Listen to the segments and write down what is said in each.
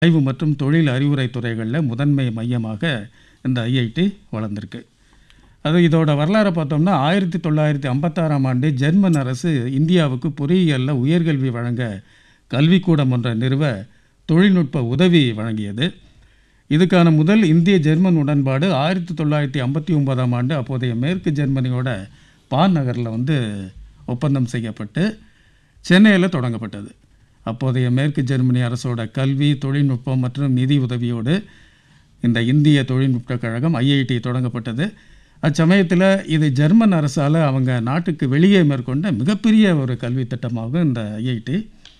ஆய்வு மற்றும் தொழில் அறிவுரை துறைகளில் முதன்மை மையமாக இந்த ஐஐடி வளர்ந்திருக்கு அது இதோட வரலாறை பார்த்தோம்னா ஆயிரத்தி தொள்ளாயிரத்தி ஐம்பத்தாறாம் ஆண்டு ஜெர்மன் அரசு இந்தியாவுக்கு பொறியியலில் உயர்கல்வி வழங்க கல்விக்கூடம் ஒன்றை நிறுவ தொழில்நுட்ப உதவி வழங்கியது இதுக்கான முதல் இந்திய ஜெர்மன் உடன்பாடு ஆயிரத்தி தொள்ளாயிரத்தி ஐம்பத்தி ஒன்பதாம் ஆண்டு அப்போதைய மேற்கு ஜெர்மனியோட பான் நகரில் வந்து ஒப்பந்தம் செய்யப்பட்டு சென்னையில் தொடங்கப்பட்டது அப்போதைய மேற்கு ஜெர்மனி அரசோட கல்வி தொழில்நுட்பம் மற்றும் நிதி உதவியோடு இந்த இந்திய தொழில்நுட்ப கழகம் ஐஐடி தொடங்கப்பட்டது அச்சமயத்தில் இது ஜெர்மன் அரசால் அவங்க நாட்டுக்கு வெளியே மேற்கொண்ட மிகப்பெரிய ஒரு கல்வி திட்டமாகும் இந்த ஐஐடி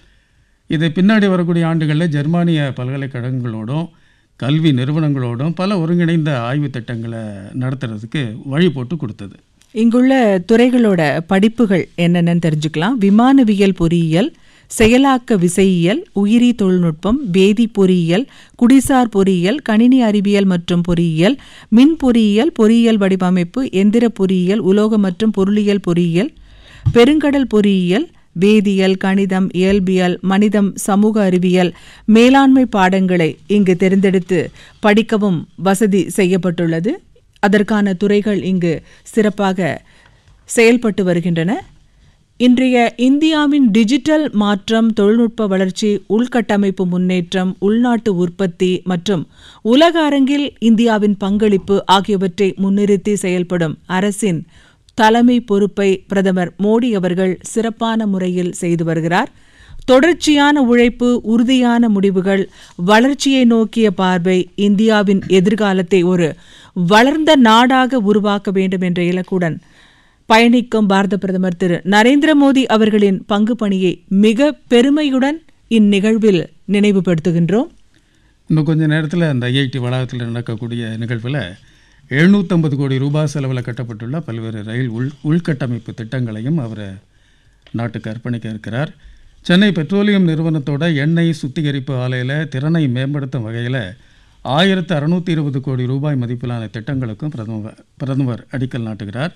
இது பின்னாடி வரக்கூடிய ஆண்டுகளில் ஜெர்மானிய பல்கலைக்கழகங்களோடும் கல்வி நிறுவனங்களோடும் பல ஒருங்கிணைந்த ஆய்வு திட்டங்களை நடத்துறதுக்கு வழி போட்டு கொடுத்தது இங்குள்ள துறைகளோட படிப்புகள் என்னென்னு தெரிஞ்சுக்கலாம் விமானவியல் பொறியியல் செயலாக்க விசையியல் உயிரி தொழில்நுட்பம் வேதி பொறியியல் குடிசார் பொறியியல் கணினி அறிவியல் மற்றும் பொறியியல் மின் பொறியியல் பொறியியல் வடிவமைப்பு எந்திர பொறியியல் உலோக மற்றும் பொருளியல் பொறியியல் பெருங்கடல் பொறியியல் வேதியியல் கணிதம் இயல்பியல் மனிதம் சமூக அறிவியல் மேலாண்மை பாடங்களை இங்கு தேர்ந்தெடுத்து படிக்கவும் வசதி செய்யப்பட்டுள்ளது அதற்கான துறைகள் இங்கு சிறப்பாக செயல்பட்டு வருகின்றன இன்றைய இந்தியாவின் டிஜிட்டல் மாற்றம் தொழில்நுட்ப வளர்ச்சி உள்கட்டமைப்பு முன்னேற்றம் உள்நாட்டு உற்பத்தி மற்றும் உலக அரங்கில் இந்தியாவின் பங்களிப்பு ஆகியவற்றை முன்னிறுத்தி செயல்படும் அரசின் தலைமை பொறுப்பை பிரதமர் மோடி அவர்கள் சிறப்பான முறையில் செய்து வருகிறார் தொடர்ச்சியான உழைப்பு உறுதியான முடிவுகள் வளர்ச்சியை நோக்கிய பார்வை இந்தியாவின் எதிர்காலத்தை ஒரு வளர்ந்த நாடாக உருவாக்க வேண்டும் என்ற இலக்குடன் பயணிக்கும் பாரத பிரதமர் திரு நரேந்திர மோடி அவர்களின் பங்கு பணியை மிக பெருமையுடன் இந்நிகழ்வில் நினைவுபடுத்துகின்றோம் இன்னும் கொஞ்ச நேரத்தில் அந்த ஐஐடி வளாகத்தில் நடக்கக்கூடிய நிகழ்வில் எழுநூற்றம்பது கோடி ரூபாய் செலவில் கட்டப்பட்டுள்ள பல்வேறு ரயில் உள் உள்கட்டமைப்பு திட்டங்களையும் அவர் நாட்டுக்கு அர்ப்பணிக்க இருக்கிறார் சென்னை பெட்ரோலியம் நிறுவனத்தோட எண்ணெய் சுத்திகரிப்பு ஆலையில் திறனை மேம்படுத்தும் வகையில் ஆயிரத்து அறநூற்றி இருபது கோடி ரூபாய் மதிப்பிலான திட்டங்களுக்கும் பிரதமர் பிரதமர் அடிக்கல் நாட்டுகிறார்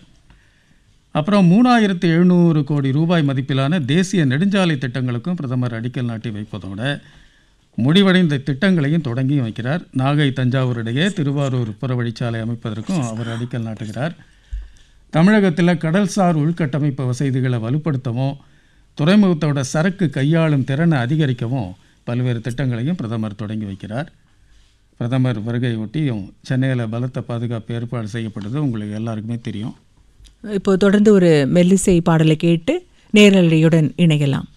அப்புறம் மூணாயிரத்து எழுநூறு கோடி ரூபாய் மதிப்பிலான தேசிய நெடுஞ்சாலை திட்டங்களுக்கும் பிரதமர் அடிக்கல் நாட்டி வைப்பதோட முடிவடைந்த திட்டங்களையும் தொடங்கி வைக்கிறார் நாகை தஞ்சாவூர் இடையே திருவாரூர் புறவழிச்சாலை அமைப்பதற்கும் அவர் அடிக்கல் நாட்டுகிறார் தமிழகத்தில் கடல்சார் உள்கட்டமைப்பு வசதிகளை வலுப்படுத்தவும் துறைமுகத்தோட சரக்கு கையாளும் திறனை அதிகரிக்கவும் பல்வேறு திட்டங்களையும் பிரதமர் தொடங்கி வைக்கிறார் பிரதமர் வருகையொட்டியும் சென்னையில் பலத்த பாதுகாப்பு ஏற்பாடு செய்யப்பட்டது உங்களுக்கு எல்லாருக்குமே தெரியும் இப்போ தொடர்ந்து ஒரு மெல்லிசை பாடலை கேட்டு நேரலையுடன் இணையலாம்